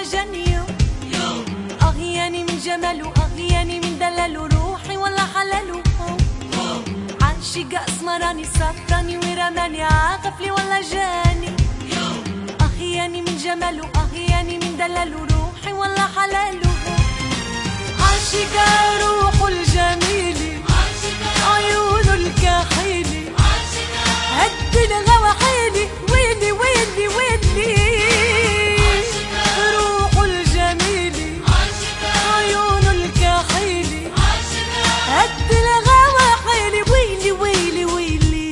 جنيه أغياني من جماله أغياني من دلاله روحي ولا حلاله عاشق أسمراني سفراني ورماني عاقفلي ولا جاني أغياني من جماله أغياني من دلاله روحي ولا حلاله عاشق روح الجميل عيونه الكحيلي هد الغوى حيلي ويلي ويلي ويلي روح الجميل عيونه الكحيلي هد الغوى حيلي ويلي ويلي ويلي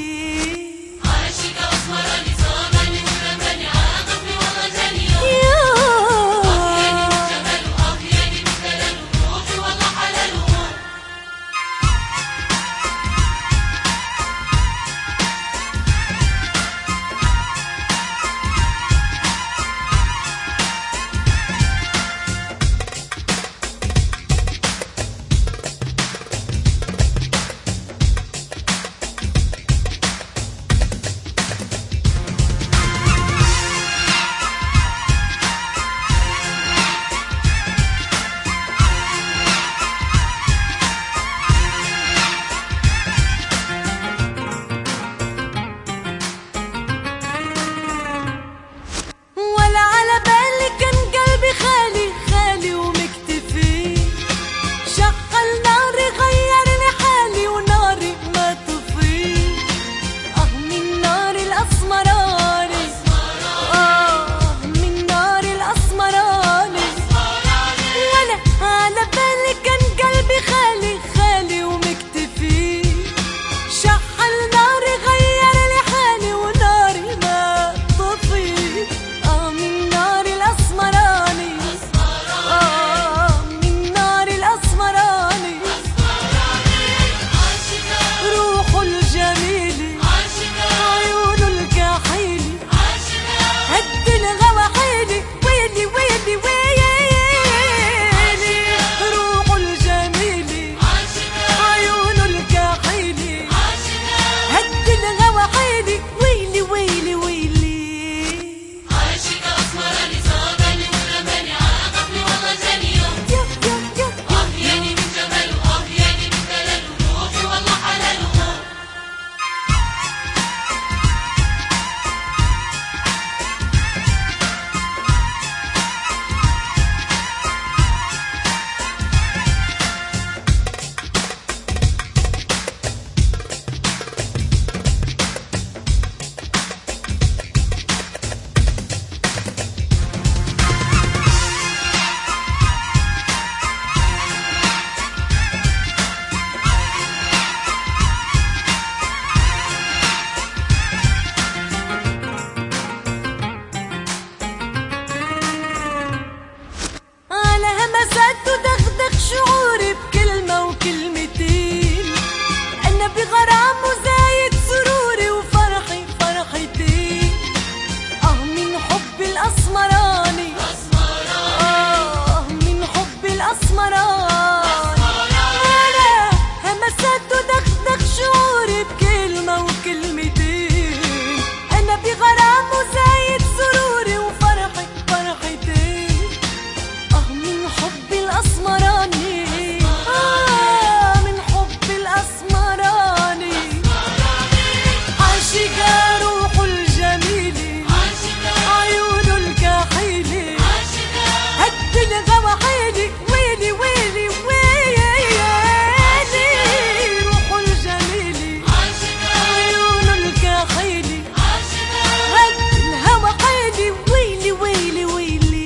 ولا على بالي كان قلبي خالي خالي ومكتفي شغل ناري غير لي حالي وناري ما تطفي اه من نار الاسمراني اه من نار الاسمراني ولا على بالي كان قلبي خالي خالي ومكتفي شحل ناري غير لي حالي وناري ما تطفي اه من نار الاسمراني اه من نار الاسمراني روح الجميل عيون الكحيلي هد الغوى حيلي ويلي ويلي ويلي روح الجميل عيون الكحيلي هد الغوى حيلي ويلي ويلي ويلي يا يا يا على همسات ودغدغ شعوري بكلمة وكلمتين أنا بغرام وزايد سروري وفرحي فرحتين آه من حب الأسمراني آه من حب الأسمراني على همسات ودغدغ شعوري بكلمة وكلمتين أنا بغرام وزايد سروري وفرحي فرحتين آه من حب الأسمراني آه من حب الأسمراني عاشقة روح الجميل عيون الكحيلي هد الغوى حيلي ويلي ويلي ويلي روح الجميل عيون الكحيلي هد الهوى حيلي ويلي ويلي ويلي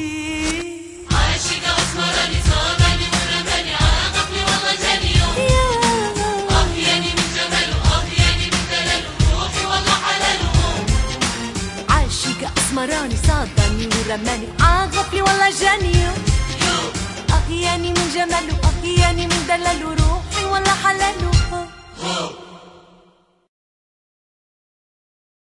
عاشق اسمراني صادني ورماني عاغفلي والله جاني اغياني من جماله اغياني من دلاله